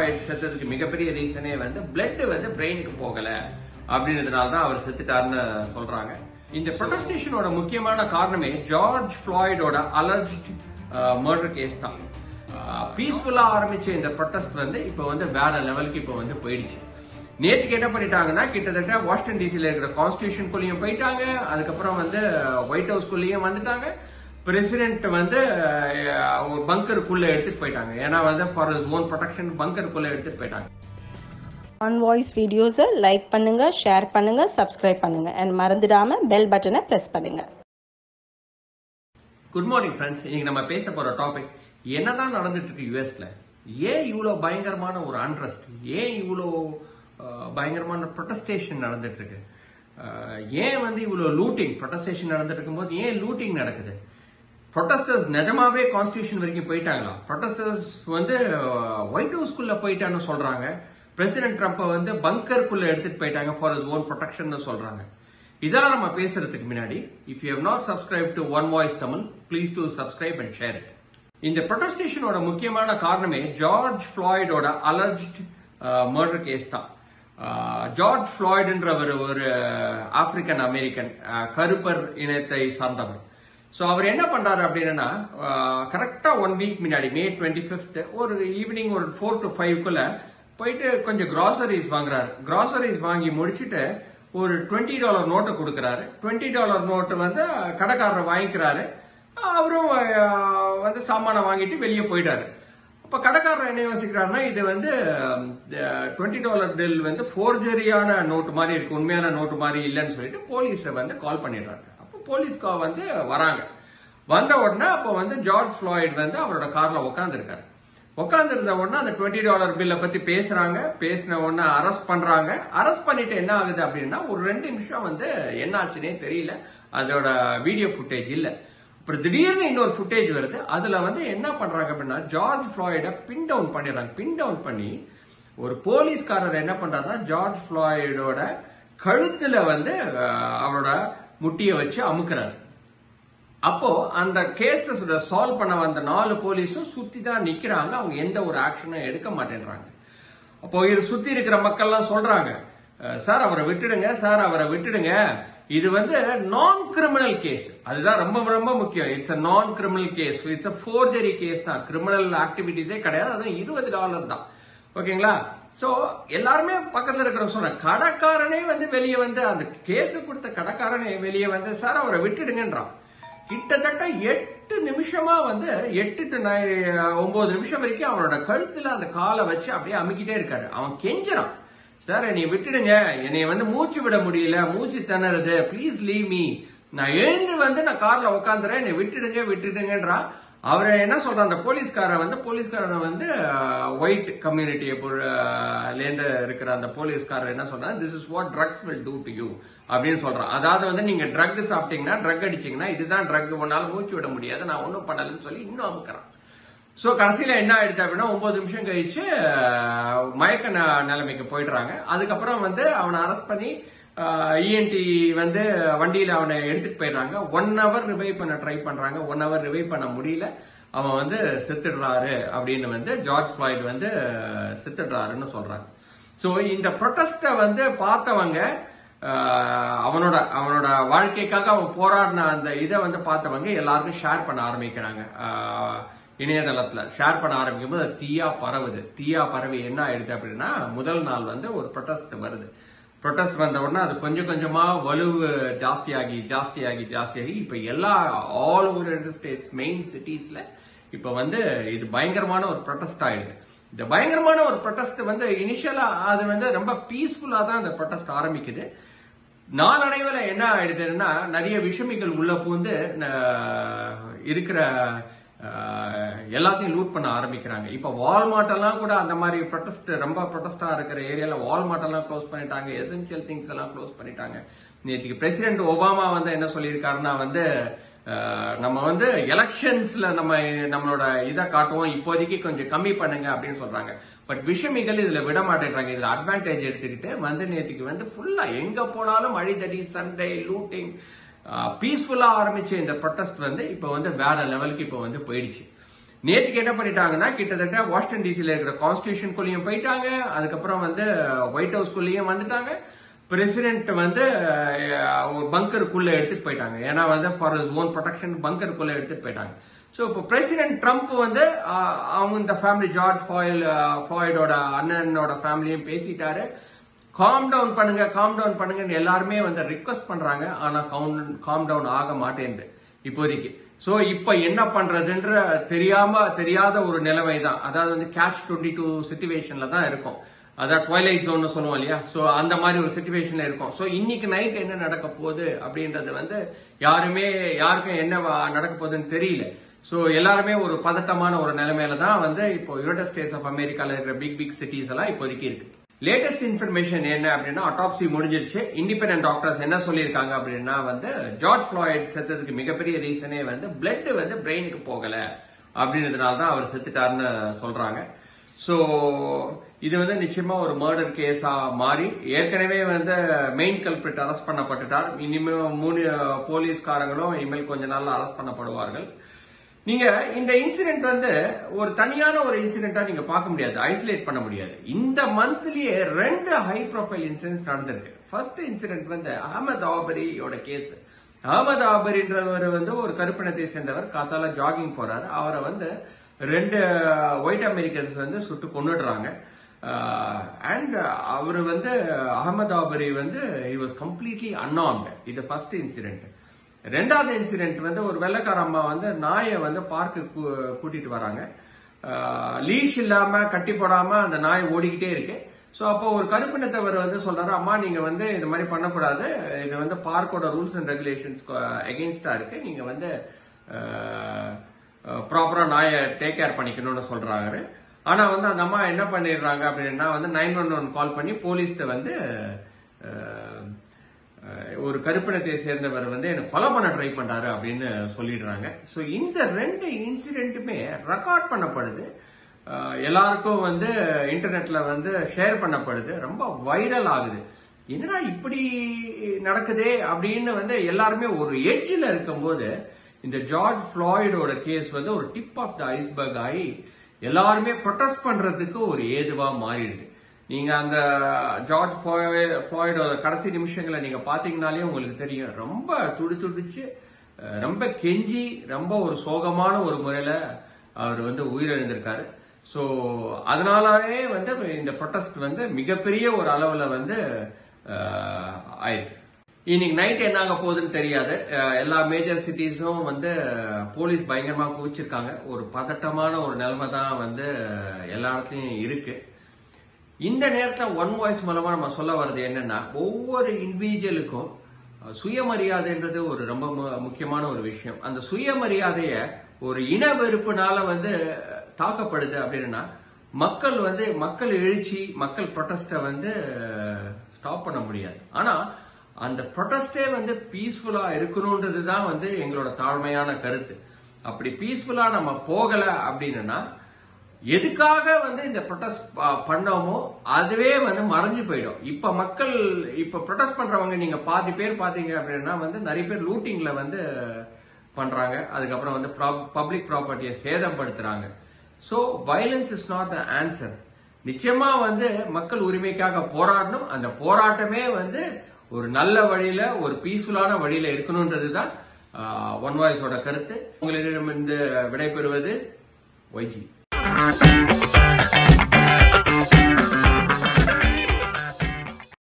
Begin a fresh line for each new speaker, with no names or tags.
Floyd செத்ததுக்கு மிகப்பெரிய ரீசனே வந்து பிளட் வந்து பிரெயினுக்கு போகல அப்படின்றதுனால தான் அவர் செத்துட்டாருன்னு சொல்றாங்க இந்த ப்ரொடெஸ்டேஷனோட முக்கியமான காரணமே ஜார்ஜ் ஃபிளாய்டோட அலர்ஜ் மர்டர் கேஸ் தான் பீஸ்ஃபுல்லா ஆரம்பிச்ச இந்த ப்ரொட்டஸ்ட் வந்து இப்போ வந்து வேற லெவலுக்கு இப்போ வந்து போயிடுச்சு நேற்றுக்கு என்ன பண்ணிட்டாங்கன்னா கிட்டத்தட்ட வாஷிங்டன் டிசில இருக்கிற கான்ஸ்டியூஷனுக்குள்ளேயும் போயிட்டாங்க அதுக்கப்புறம் வந்து ஒயிட் ஹவுஸ்க்குள்ளேயும் வந்துட்டாங்க பிரசிடென்ட் வந்து அஹ், ஒரு பங்கருக்குள்ள எடுத்துட்டு போயிட்டாங்க ஏன்னா வந்து ஃபார் இஸ் ஓன் ப்ரொடெக்ஷன் பங்கருக்குள்ள எடுத்துட்டு போயிட்டாங்க
ஆன் வாய்ஸ் வீடியோஸை லைக் பண்ணுங்க ஷேர் பண்ணுங்க சப்ஸ்கிரைப் பண்ணுங்க அண்ட் மறந்துடாம பெல் பட்டனை ப்ரெஸ் பண்ணுங்க
குட் மார்னிங் ஃப்ரெண்ட்ஸ் இன்னைக்கு நம்ம பேச போற டாபிக் என்னதான் நடந்துட்டு இருக்கு யுஎஸ்ல ஏன் இவ்வளோ பயங்கரமான ஒரு அன்ரெஸ்ட் ஏன் இவ்வளோ அஹ், பயங்கரமான ப்ரொட்டஸ்டேஷன் நடந்துட்டு இருக்கு அஹ், ஏன் வந்து இவ்வளோ லூட்டிங் ப்ரொட்டஸ்டேஷன் நடந்துட்டு இருக்கும்போது ஏன் லூட்டிங் நடக்குது ப்ரொட்டஸ்டர்ஸ் நிஜமாவே கான்ஸ்டியூஷன் வரைக்கும் போயிட்டாங்களா ப்ரொட்டஸ்டர்ஸ் வந்து ஒயிட் ஹவுஸ்க்குள்ள போயிட்டான்னு சொல்றாங்க பிரசிடென்ட் ட்ரம்ப்பை வந்து பங்கருக்குள்ள எடுத்துட்டு போயிட்டாங்க ஃபார் இஸ் ஓன் ப்ரொடெக்ஷன் சொல்றாங்க இதெல்லாம் நம்ம பேசுறதுக்கு முன்னாடி if you have not subscribe to one voice Tamil please to subscribe and share it இந்த ப்ரொட்டஸ்டேஷனோட முக்கியமான காரணமே ஜார்ஜ் ஃபிளாய்டோட அலர்ஜ் மர்டர் கேஸ் தான் அஹ், ஜார்ஜ் ஃபிளாய்டுன்றவர் ஒரு ஆப்பிரிக்கன் அமெரிக்கன் அஹ், கருப்பர் இனத்தை சார்ந்தவர் சோ அவர் என்ன பண்றாரு அப்படின்னா கரெக்டா ஒன் வீக் முன்னாடி மே டுவெண்ட்டி பிப்த் ஒரு ஈவினிங் ஒரு ஃபோர் டு ஃபைவ்க்குள்ள போயிட்டு கொஞ்சம் கிராசரிஸ் வாங்குறாரு கிராசரிஸ் வாங்கி முடிச்சிட்டு ஒரு டுவெண்ட்டி டாலர் நோட்டை கொடுக்கறாரு டுவெண்ட்டி டாலர் நோட்டு வந்து கடைக்காரர் வாங்கிக்கிறாரு அவரும் அஹ், வந்து சாமானை வாங்கிட்டு வெளியே போயிட்டாரு அப்ப கடைக்காரர் என்ன யோசிக்கிறாருன்னா இது வந்து டுவெண்ட்டி டாலர் பில் வந்து ஃபோர்ஜரியான நோட்டு மாதிரி இருக்கு உண்மையான நோட்டு மாதிரி இல்லைன்னு சொல்லிட்டு போலீஸை வந்து கால் பண்ணிடுறாங்க அப்போ போலீஸ் கா வந்து வராங்க வந்த உடனே அப்போ வந்து ஜார்ஜ் ஃபிளாய்ட் வந்து அவரோட கார்ல உட்காந்துருக்காரு உட்காந்துருந்த உடனே அந்த டுவெண்ட்டி டாலர் பில்லை பத்தி பேசுறாங்க பேசின உடனே அரெஸ்ட் பண்றாங்க அரெஸ்ட் பண்ணிட்டு என்ன ஆகுது அப்படின்னா ஒரு ரெண்டு நிமிஷம் வந்து என்ன ஆச்சுன்னே தெரியல அதோட வீடியோ ஃபுட்டேஜ் இல்ல அப்புறம் திடீர்னு இன்னொரு ஃபுட்டேஜ் வருது அதுல வந்து என்ன பண்றாங்க அப்படின்னா ஜார்ஜ் ஃபிளாய்ட பின் டவுன் பண்ணிடுறாங்க பின் டவுன் பண்ணி ஒரு போலீஸ்காரர் என்ன பண்றாருன்னா ஜார்ஜ் ஃபிளாய்டோட கழுத்துல வந்து அஹ், அவரோட முட்டியை வச்சு அமுக்குறாரு அப்போ அந்த கேசஸ் சால்வ் பண்ண வந்த நாலு போலீஸும் சுத்தி தான் நிக்கிறாங்க அவங்க எந்த ஒரு ஆக்ஷனும் எடுக்க மாட்டேன்றாங்க அப்போ இது சுத்தி இருக்கிற மக்கள்லாம் சொல்றாங்க "அஹ், சார் அவரை விட்டுடுங்க சார் அவரை விட்டுடுங்க இது வந்து நான் கிரிமினல் கேஸ் அதுதான் ரொம்ப ரொம்ப முக்கியம் it's a non criminal case it's a forgery case தான் கிரிமினல் ஆக்டிவிட்டிஸே கிடையாது அதுவும் இருபது டாலர் தான் ஓகேங்களா சோ எல்லாருமே பக்கத்துல இருக்கிறவங்க சொல்றாங்க கடைக்காரனே வந்து வெளியே வந்து அந்த கேஸ் கொடுத்த கடைக்காரனே வெளியே வந்து சார் அவரை விட்டுடுங்கன்றான் கிட்டத்தட்ட எட்டு நிமிஷமா வந்து எட்டு டு ஒன்பது நிமிஷம் வரைக்கும் அவனோட கழுத்துல அந்த காலை வச்சு அப்படியே அமுக்கிட்டே இருக்காரு அவன் கெஞ்சுறான் சார் என்னைய விட்டுடுங்க என்னைய வந்து மூச்சு விட முடியல மூச்சு திணறுது ப்ளீஸ் லீவ் மீ நான் எழுந்து வந்து நான் கார்ல உட்காந்துறேன் என்னை விட்டுடுங்க விட்டுடுங்கன்றான் அவரை என்ன சொல்றான் அந்த போலீஸ்காரன் வந்து போலீஸ்காரன் வந்து ஒயிட் கம்யூனிட்டியை லேந்து இருக்கிற அந்த போலீஸ்காரர் என்ன சொல்றான் this is what drugs will do to you அப்படின்னு சொல்றான் அதாவது வந்து நீங்க ட்ரக் சாப்பிட்டீங்கன்னா ட்ரக் அடிச்சீங்கன்னா இதுதான் ட்ரக் உன்னால மூச்சு விட முடியாது நான் ஒன்றும் பண்ணலன்னு சொல்லி இன்னும் அமுக்குறான் சோ கடைசியில என்ன ஆயிடுச்சு அப்படின்னா ஒன்பது நிமிஷம் கழிச்சு அஹ், மயக்க ந- நிலைமைக்கு போயிடுறாங்க அதுக்கப்புறம் வந்து அவனை அரெஸ்ட் பண்ணி இஎன்டி வந்து வண்டியில அவனை எடுத்துட்டு போயிடுறாங்க ஒன் ஹவர் ரிவைவ் பண்ண ட்ரை பண்றாங்க ஒன் ஹவர் ரிவைவ் பண்ண முடியல அவன் வந்து செத்துடுறாரு அப்படின்னு வந்து ஜார்ஜ் ஃபிளாய்ட் வந்து செத்துடுறாருன்னு சொல்றாங்க சோ இந்த ப்ரொட்டஸ்ட வந்து பார்த்தவங்க ஆஹ், அவனோட அவனோட வாழ்க்கைக்காக அவன் போராடின அந்த இதை வந்து பார்த்தவங்க எல்லாருக்கும் ஷேர் பண்ண ஆரம்பிக்கிறாங்க ஆஹ், இணையதளத்துல ஷேர் பண்ண ஆரம்பிக்கும் போது அது தீயா பரவுது தீயா பரவி என்ன ஆயிடுது அப்படின்னா முதல் நாள் வந்து ஒரு ப்ரொட்டஸ்ட் வருது ப்ரொட்டஸ்ட் வந்த உடனே அது கொஞ்சம் கொஞ்சமா வலுவு ஜாஸ்தியாகி ஜாஸ்தியாகி ஜாஸ்தியாகி இப்ப எல்லா ஆல் ஓவர் ஸ்டேட்ஸ் மெயின் சிட்டிஸ்ல இப்ப வந்து இது பயங்கரமான ஒரு ப்ரொட்டஸ்ட் ஆயிடுது இந்த பயங்கரமான ஒரு ப்ரொட்டஸ்ட் வந்து இனிஷியலா அது வந்து ரொம்ப பீஸ்ஃபுல்லா தான் அந்த ப்ரொட்டஸ்ட் ஆரம்பிக்குது நாளடைவுல என்ன ஆயிடுதுன்னா நிறைய விஷமிகள் உள்ள பூந்து ந- இருக்கிற அஹ், எல்லாத்தையும் லூட் பண்ண ஆரம்பிக்கிறாங்க இப்ப வால்மார்ட் எல்லாம் கூட அந்த மாதிரி ப்ரொட்டஸ்ட் ரொம்ப ப்ரொட்டஸ்டா இருக்கிற ஏரியால வால்மார்ட் எல்லாம் க்ளோஸ் பண்ணிட்டாங்க எசென்சியல் திங்ஸ் எல்லாம் க்ளோஸ் பண்ணிட்டாங்க நேற்றுக்கு பிரசிடென்ட் ஒபாமா வந்து என்ன சொல்லியிருக்காருன்னா வந்து அஹ், நம்ம வந்து எலெக்ஷன்ஸ்ல நம்ம நம்மளோட இதை காட்டுவோம் இப்போதைக்கு கொஞ்சம் கம்மி பண்ணுங்க அப்படின்னு சொல்றாங்க பட் விஷமிகள் இதுல விட மாட்டேங்கிறாங்க இதுல அட்வான்டேஜ் எடுத்துக்கிட்டு வந்து நேற்றுக்கு வந்து ஃபுல்லா எங்க போனாலும் அழிதடி சண்டை லூட்டிங் பீஸ்ஃபுல்லா ஆரம்பிச்ச இந்த ப்ரொட்டஸ்ட் வந்து இப்ப வந்து வேற லெவலுக்கு இப்ப வந்து போயிடுச்சு நேற்றுக்கு என்ன பண்ணிட்டாங்கன்னா கிட்டத்தட்ட வாஷிங்டன் டிசில இருக்கிற கான்ஸ்டியூஷனுக்குள்ளேயும் போயிட்டாங்க அதுக்கப்புறம் வந்து ஒயிட் ஹவுஸ்க்குள்ளேயும் வந்துட்டாங்க பிரசிடென்ட் வந்து அஹ், ஒரு பங்கருக்குள்ள எடுத்துட்டு போயிட்டாங்க ஏன்னா வந்து ஃபார் his ஓன் ப்ரொடெக்ஷன் பங்கருக்குள்ள எடுத்துட்டு போயிட்டாங்க ஸோ இப்போ பிரசிடென்ட் ட்ரம்ப் வந்து அஹ், அவங்க இந்த ஃபேமிலி ஜார்ஜ் ஃபாயில் ஃபாய்டோட அண்ணனோட ஃபேமிலியும் பேசிட்டாரு காம் டவுன் பண்ணுங்க காம் டவுன் பண்ணுங்கன்னு எல்லாருமே வந்து ரிக்வஸ்ட் பண்றாங்க ஆனா காம் டவுன் ஆக மாட்டேங்குது இப்போதைக்கு சோ இப்ப என்ன பண்றதுன்ற தெரியாம தெரியாத ஒரு நிலைமை தான் அதாவது வந்து கேட்ச் டுவெண்ட்டி டூ சுச்சுவேஷன்ல தான் இருக்கும் அதான் ட்வைலைட் ஜோன் சொல்லுவோம் இல்லையா சோ அந்த மாதிரி ஒரு சுச்சுவேஷன்ல இருக்கும் சோ இன்னைக்கு நைட் என்ன நடக்க போகுது அப்படின்றது வந்து யாருமே யாருக்கும் என்ன வ- நடக்க போகுதுன்னு தெரியல சோ எல்லாருமே ஒரு பதட்டமான ஒரு நிலைமையில தான் வந்து இப்போ யுனைடெட் ஸ்டேட்ஸ் ஆஃப் அமெரிக்கால இருக்கிற பிக் பிக் சிட்டிஸ் எல்லாம் இப்போதைக்கு இருக்கு லேட்டஸ்ட் இன்ஃபர்மேஷன் என்ன அப்படின்னா அட்டாப்சி முடிஞ்சிருச்சு இண்டிபெண்டன்ட் டாக்டர்ஸ் என்ன சொல்லியிருக்காங்க அப்படின்னா வந்து ஜார்ஜ் ஃபிளாய்ட் செத்ததுக்கு மிகப்பெரிய ரீசனே வந்து பிளட் வந்து பிரெயினுக்கு போகல அப்படின்றதுனால தான் அவர் செத்துட்டாருன்னு சொல்றாங்க சோ இது வந்து நிச்சயமா ஒரு மர்டர் கேஸா மாறி ஏற்கனவே வந்து மெயின் கல்பிரிட் அரெஸ்ட் பண்ணப்பட்டுட்டார் இனிமே மூணு போலீஸ்காரங்களும் இனிமேல் கொஞ்ச நாள்ல அரெஸ்ட் பண்ணப்படுவார்கள் நீங்க இந்த இன்சிடென்ட் வந்து ஒரு தனியான ஒரு இன்சிடென்டா நீங்க பார்க்க முடியாது ஐசோலேட் பண்ண முடியாது இந்த மந்த்லயே ரெண்டு ஹை ப்ரொஃபைல் இன்சிடென்ட்ஸ் நடந்திருக்கு ஃபர்ஸ்ட் இன்சிடென்ட் வந்து அகமது ஆபரியோட கேஸ் அகமது ஆபரின்றவர் வந்து ஒரு கருப்பினத்தை சேர்ந்தவர் காத்தால ஜாகிங் போறாரு அவரை வந்து ரெண்டு ஒயிட் அமெரிக்கன்ஸ் வந்து சுட்டு கொண்டுடுறாங்க அண்ட் அவர் வந்து அகமது ஆபரி வந்து he was கம்ப்ளீட்லி unarmed இது ஃபர்ஸ்ட் இன்சிடென்ட் ரெண்டாவது இன்சிடென்ட் வந்து ஒரு வெள்ளக்கார அம்மா வந்து நாயை வந்து பார்க்கு கூட்டிட்டு வராங்க லீஷ் இல்லாம கட்டி போடாம அந்த நாய் ஓடிக்கிட்டே இருக்கு சோ அப்போ ஒரு கருப்பினத்தவர் வந்து சொல்றாரு அம்மா நீங்க வந்து இது மாதிரி பண்ணக்கூடாது இது வந்து பார்க்கோட ரூல்ஸ் அண்ட் ரெகுலேஷன்ஸ் எகெயின்ஸ்டா இருக்கு நீங்க வந்து ப்ராப்பரா நாயை டேக் கேர் பண்ணிக்கணும்னு சொல்றாரு ஆனா வந்து அந்த அம்மா என்ன பண்ணிடுறாங்க அப்படின்னா வந்து நைன் ஒன் ஒன் கால் பண்ணி போலீஸ்ட வந்து அஹ், அஹ், ஒரு கருப்பினத்தை சேர்ந்தவர் வந்து எனக்கு கொலை பண்ண ட்ரை பண்றாரு அப்படின்னு சொல்லிடுறாங்க சோ இந்த ரெண்டு இன்சிடென்ட்டுமே ரெக்கார்ட் பண்ணப்படுது அஹ், எல்லாருக்கும் வந்து இன்டர்நெட்ல வந்து ஷேர் பண்ணப்படுது ரொம்ப வைரல் ஆகுது என்னடா இப்படி நடக்குதே அப்படின்னு வந்து எல்லாருமே ஒரு எட்ஜில் இருக்கும்போது இந்த ஜார்ஜ் ஃபிளாய்டோட கேஸ் வந்து ஒரு டிப் ஆஃப் த ஐஸ்பர்க் ஆகி எல்லாருமே ப்ரொடெஸ்ட் பண்றதுக்கு ஒரு ஏதுவா மாறிடுது நீங்க அந்த ஜார்ஜ் ஃபிளாய்- ஃபிளாய்டோட கடைசி நிமிஷங்களை நீங்க பாத்தீங்கனாலே உங்களுக்கு தெரியும் ரொம்ப துடி துடிச்சு அஹ், ரொம்ப கெஞ்சி ரொம்ப ஒரு சோகமான ஒரு முறையில அவர் வந்து உயிரிழந்திருக்காரு சோ அதனாலவே வந்து இந்த ப்ரொடெஸ்ட் வந்து மிகப்பெரிய ஒரு அளவுல வந்து அஹ், ஆயிருக்கு இன்னைக்கு நைட் என்ன ஆக போகுதுன்னு தெரியாது அஹ், எல்லா மேஜர் சிட்டிஸும் வந்து போலீஸ் பயங்கரமா குவிச்சிருக்காங்க ஒரு பதட்டமான ஒரு நிலைமை தான் வந்து எல்லா இடத்துலயும் இருக்கு இந்த நேரத்துல ஒன் வாய்ஸ் மூலமா நம்ம சொல்ல வர்றது என்னன்னா ஒவ்வொரு இண்டிவிஜுவலுக்கும் சுயமரியாதைன்றது ஒரு ரொம்ப மு- முக்கியமான ஒரு விஷயம் அந்த சுயமரியாதைய ஒரு இன வெறுப்புனால வந்து தாக்கப்படுது அப்படின்னா மக்கள் வந்து மக்கள் எழுச்சி மக்கள் ப்ரொட்டஸ்ட வந்து ஸ்டாப் பண்ண முடியாது ஆனா அந்த ப்ரொட்டஸ்டே வந்து பீஸ்ஃபுல்லா இருக்கணும்ன்றது தான் வந்து எங்களோட தாழ்மையான கருத்து அப்படி பீஸ்ஃபுல்லா நம்ம போகல அப்படின்னா எதுக்காக வந்து இந்த ப்ரொட்டஸ்ட் பண்ணோமோ அதுவே வந்து மறைஞ்சு போயிடும் இப்ப மக்கள் இப்ப ப்ரொட்டஸ்ட் பண்றவங்க நீங்க பாதி பேர் பாத்தீங்க அப்படின்னா வந்து நிறைய பேர் லூட்டிங்ல வந்து பண்றாங்க அதுக்கப்புறம் வந்து பப்ளிக் ப்ராப்பர்ட்டியை சேதப்படுத்துறாங்க so violence is not the answer நிச்சயமா வந்து மக்கள் உரிமைக்காக போராடணும் அந்த போராட்டமே வந்து ஒரு நல்ல வழியில ஒரு பீஸ்ஃபுல்லான வழியில இருக்கணும்ன்றதுதான் ஒன் வாய்ஸோட கருத்து உங்களிடம் விடைபெறுவது ஒய்ஜி